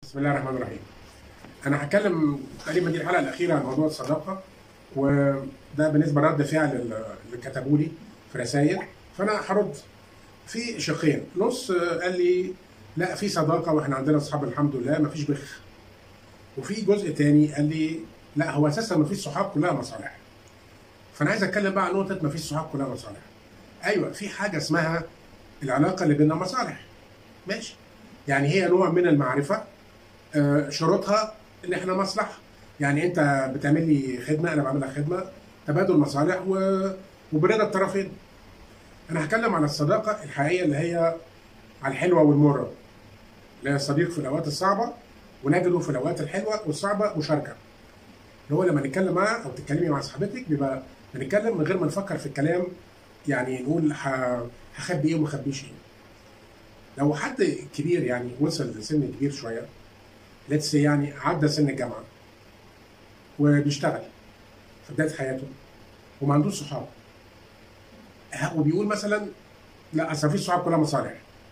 بسم الله الرحمن الرحيم. انا هتكلم تقريبا دي الحلقه الاخيره عن موضوع الصداقه وده بالنسبه رد فعل اللي كتبوا لي في رسائل فانا هرد في شقين نص قال لي لا في صداقه واحنا عندنا اصحاب الحمد لله مفيش بخ وفي جزء تاني قال لي لا هو اساسا مفيش صحاب كلها مصالح فانا عايز اتكلم بقى عن نقطه مفيش صحاب كلها مصالح ايوه في حاجه اسمها العلاقه اللي بيننا مصالح ماشي يعني هي نوع من المعرفه آه، شروطها ان احنا مصلحه يعني انت بتعمل لي خدمه انا بعمل لك خدمه تبادل مصالح و... وبرضا الطرفين انا هتكلم عن الصداقه الحقيقيه اللي هي على الحلوه والمره اللي هي الصديق في الاوقات الصعبه ونجده في الاوقات الحلوه والصعبه مشاركه اللي هو لما نتكلم معاه او تتكلمي مع صاحبتك بيبقى بنتكلم من غير ما نفكر في الكلام يعني نقول ه- هخبي ايه وما اخبيش ايه لو حد كبير يعني وصل لسن كبير شويه ليتس يعني عدى سن الجامعه وبيشتغل في بدايه حياته وما عندوش صحاب ها- وبيقول مثلا لا اصل مفيش صحاب كلها مصالح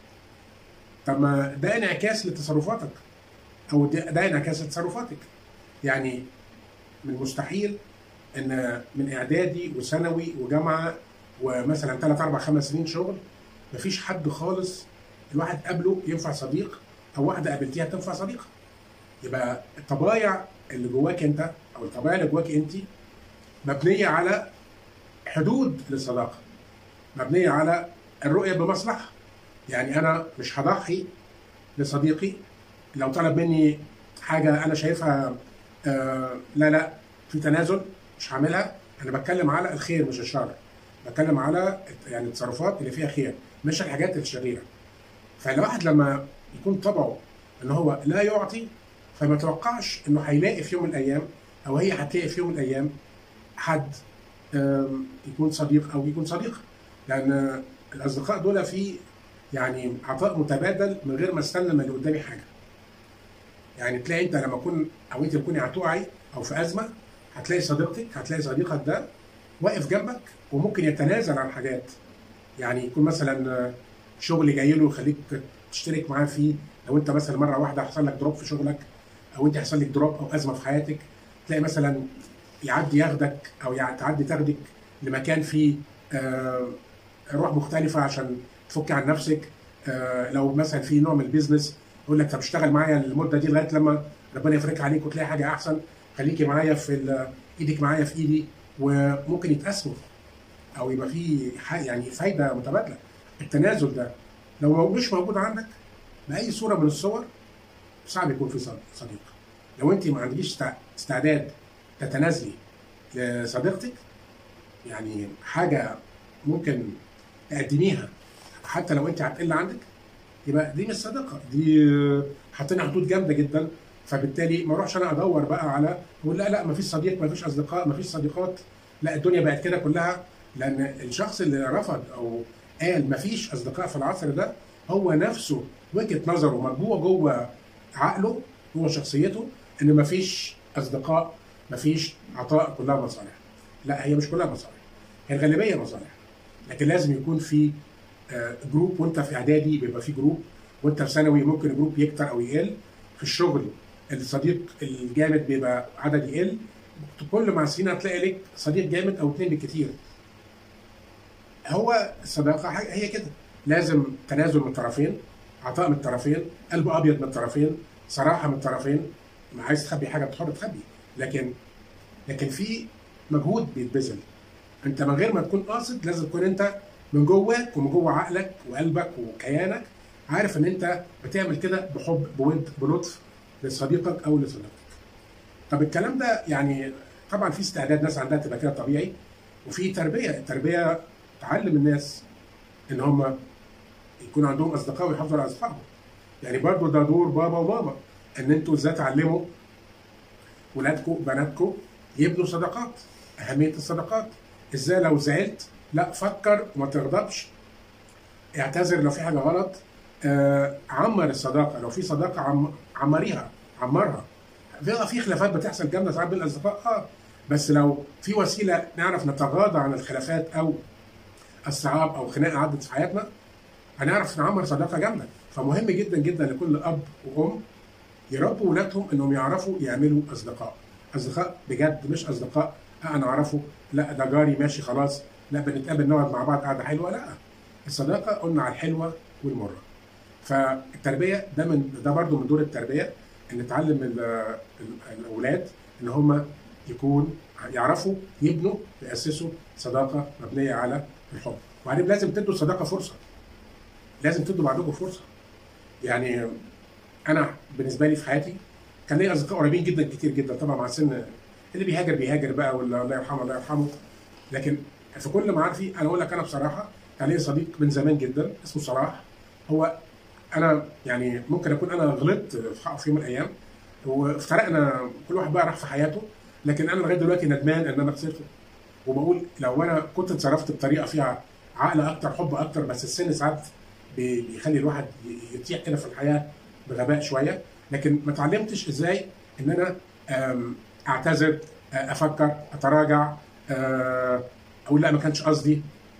طب ما ده انعكاس لتصرفاتك او ده, ده انعكاس لتصرفاتك يعني من المستحيل ان من اعدادي وثانوي وجامعه ومثلا 3 4 5 سنين شغل مفيش حد خالص الواحد قابله ينفع صديق او واحده قابلتيها تنفع صديقه يبقى الطبايع اللي جواك انت او الطبايع اللي جواك انت مبنيه على حدود للصداقه مبنيه على الرؤيه بمصلحه يعني انا مش هضحي لصديقي لو طلب مني حاجه انا شايفها آه لا لا في تنازل مش هعملها انا بتكلم على الخير مش الشر بتكلم على يعني التصرفات اللي فيها خير مش الحاجات الشريره فالواحد لما يكون طبعه ان هو لا يعطي فما يتوقعش انه هيلاقي في يوم من الايام او هي هتلاقي في يوم من الايام حد آم، يكون صديق او يكون صديقه لان الاصدقاء دول في يعني عطاء متبادل من غير ما استنى من اللي قدامي حاجه يعني تلاقي انت لما تكون او انت تكوني هتقعي او في ازمه هتلاقي صديقتك هتلاقي صديقك ده واقف جنبك وممكن يتنازل عن حاجات يعني يكون مثلا شغل جاي له يخليك تشترك معاه فيه لو انت مثلا مره واحده حصل لك دروب في شغلك او انت حصل لك دروب او ازمه في حياتك تلاقي مثلا يعدي ياخدك او يع- تعدي تاخدك لمكان فيه آه، روح مختلفه عشان تفك عن نفسك آه، لو مثلا في نوع من البيزنس يقول لك طب اشتغل معايا المده دي لغايه لما ربنا يفرج عليك وتلاقي حاجه احسن خليكي معايا في ال- ايدك معايا في ايدي وممكن يتقسموا او يبقى في ح- يعني فايده متبادله التنازل ده لو مو- مش موجود عندك باي صوره من الصور صعب يكون في صد- صديق لو انت ما عندكيش است- استعداد تتنازلي لصديقتك يعني حاجه ممكن تقدميها حتى لو انت هتقل عندك يبقى دي مش صداقه دي حاطين حدود جامده جدا فبالتالي ما اروحش انا ادور بقى على اقول لا لا ما فيش صديق ما فيش اصدقاء ما فيش صديقات لا الدنيا بقت كده كلها لان الشخص اللي رفض او قال ما فيش اصدقاء في العصر ده هو نفسه وجهه نظره مربوعه جوه عقله جوه شخصيته ان ما فيش اصدقاء ما فيش عطاء كلها مصالح لا هي مش كلها مصالح هي الغالبيه مصالح لكن لازم يكون في آه، جروب وانت في اعدادي بيبقى في جروب وانت في ثانوي ممكن الجروب يكتر او يقل في الشغل الصديق الجامد بيبقى عدد يقل كل مع السنين هتلاقي لك صديق جامد او اثنين بالكتير هو الصداقه حاجة- هي كده لازم تنازل من الطرفين عطاء من الطرفين قلب ابيض من الطرفين صراحه من الطرفين ما عايز تخبي حاجه بتحر تخبي لكن لكن في مجهود بيتبذل انت من غير ما تكون قاصد لازم تكون انت من جواك ومن جوه عقلك وقلبك وكيانك عارف ان انت بتعمل كده بحب بود بلطف لصديقك او لصديقتك. طب الكلام ده يعني طبعا في استعداد ناس عندها تبقى كده طبيعي وفي تربيه، التربيه تعلم الناس ان هم يكون عندهم اصدقاء ويحافظوا على اصدقائهم. يعني برضو ده دور بابا وماما ان انتوا ازاي تعلموا ولادكم بناتكم يبنوا صداقات اهميه الصداقات ازاي لو زعلت لا فكر وما تغضبش اعتذر لو في حاجه غلط آه عمر الصداقه لو في صداقه عم عمريها عمرها بيبقى في خلافات بتحصل جامده ساعات بين الاصدقاء اه بس لو في وسيله نعرف نتغاضى عن الخلافات او الصعاب او خناقه عدت في حياتنا هنعرف نعمر صداقه جامده فمهم جدا جدا لكل اب وام يربوا ولادهم انهم يعرفوا يعملوا اصدقاء اصدقاء بجد مش اصدقاء آه انا اعرفه لا ده جاري ماشي خلاص لا بنتقابل نقعد مع بعض قعده حلوه لا الصداقه قلنا على الحلوه والمره فالتربيه ده من ده برضو من دور التربيه ان تعلم ال- ال- الاولاد ان هم يكون يعرفوا يبنوا ياسسوا صداقه مبنيه على الحب وبعدين لازم تدوا الصداقه فرصه لازم تدوا بعضكم فرصه يعني انا بالنسبه لي في حياتي كان لي اصدقاء قريبين جدا كتير جدا طبعا مع السن اللي بيهاجر بيهاجر بقى ولا الله يرحمه الله يرحمه لكن في كل معارفي انا اقول لك انا بصراحه كان لي صديق من زمان جدا اسمه صلاح هو انا يعني ممكن اكون انا غلطت في حقه في يوم من الايام وافترقنا كل واحد بقى راح في حياته لكن انا لغايه دلوقتي ندمان ان انا خسرته وبقول لو انا كنت اتصرفت بطريقه فيها عقل اكتر حب اكتر بس السن ساعات بي- بيخلي الواحد ي- يطيح كده في الحياه بغباء شويه لكن ما اتعلمتش ازاي ان انا أم، اعتذر أه، افكر اتراجع أه، اقول لا ما كانش قصدي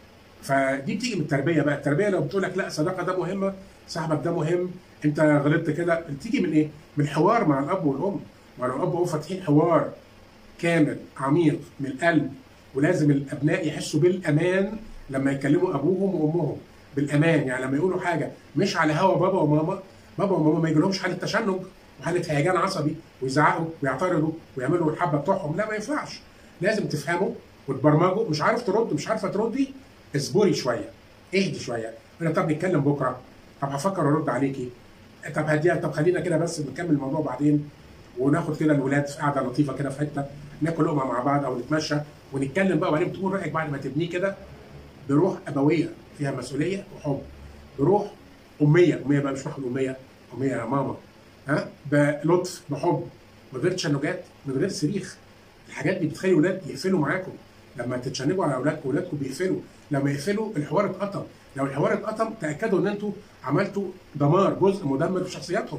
فدي بتيجي من التربيه بقى التربيه لو بتقول لك لا الصداقه ده مهمه صاحبك ده مهم انت غلطت كده بتيجي من ايه؟ من الحوار مع الاب والام مع الاب والام فاتحين حوار كامل عميق من القلب ولازم الابناء يحسوا بالامان لما يكلموا ابوهم وامهم بالامان يعني لما يقولوا حاجه مش على هوا بابا وماما بابا وماما ما يجيلهمش حاله تشنج وحاله هيجان عصبي ويزعقوا ويعترضوا ويعملوا الحبه بتوعهم لا ما ينفعش لازم تفهموا وتبرمجوا مش عارف ترد مش عارفه تردي اصبري شويه اهدي شويه انا طب نتكلم بكره طب هفكر ارد عليكي طب هديها طب خلينا كده بس نكمل الموضوع بعدين وناخد كده الولاد في قعده لطيفه كده في حته ناكل لقمه مع بعض او نتمشى ونتكلم بقى وبعدين تقول رايك بعد ما تبنيه كده بروح ابويه فيها مسؤوليه وحب بروح اميه اميه بقى مش واحد اميه اميه يا ماما ها بلطف بحب من غير تشنجات من غير صريخ الحاجات دي بتخلي اولاد يقفلوا معاكم لما تتشنجوا على اولادكم اولادكم بيقفلوا لما يقفلوا الحوار اتقطم لو الحوار اتقطم تاكدوا ان انتوا عملتوا دمار جزء مدمر في شخصياتهم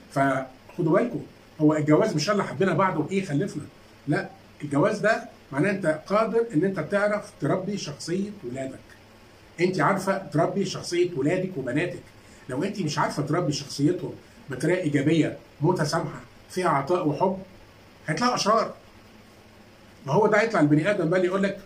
فخدوا بالكم هو الجواز مش اللي حبينا بعض وايه خلفنا لا الجواز ده معناه انت قادر ان انت تعرف تربي شخصيه ولادك انت عارفه تربي شخصيه ولادك وبناتك لو انت مش عارفه تربي شخصيتهم بطريقه ايجابيه متسامحه فيها عطاء وحب هيطلعوا اشرار ما هو ده هيطلع البني ادم بقى اللي يقول لك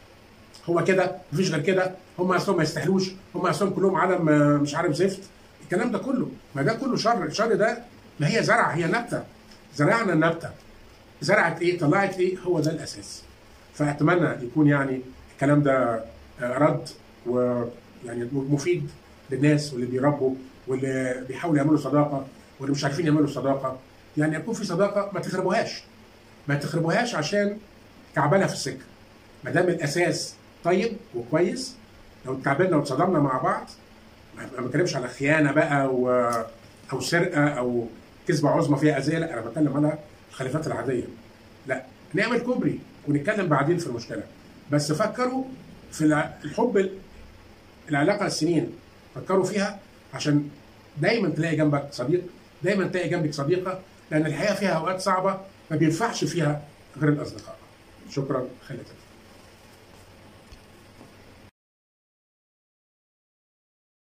هو كده مفيش غير كده هم اصلهم ما يستاهلوش هم اصلهم كلهم عالم آه، مش عارف زفت الكلام ده كله ما ده كله شر الشر ده ما هي زرع هي نبته زرعنا النبته زرعت ايه طلعت ايه هو ده الاساس فاتمنى يكون يعني الكلام ده آه، رد ويعني مفيد للناس واللي بيربوا واللي بيحاولوا يعملوا صداقه واللي مش عارفين يعملوا صداقه يعني يكون في صداقه ما تخربوهاش ما تخربوهاش عشان كعبله في السكه ما دام الاساس طيب وكويس لو اتكعبلنا واتصدمنا مع بعض ما ما بتكلمش على خيانه بقى و... او سرقه او كذبه عظمى فيها اذيه لا انا بتكلم على الخلافات العاديه لا نعمل كوبري ونتكلم بعدين في المشكله بس فكروا في الع- الحب ال- العلاقه السنين فكروا فيها عشان دايما تلاقي جنبك صديق دايما تلاقي جنبك صديقه لان الحياه فيها اوقات صعبه ما بينفعش فيها غير الاصدقاء شكرا خالد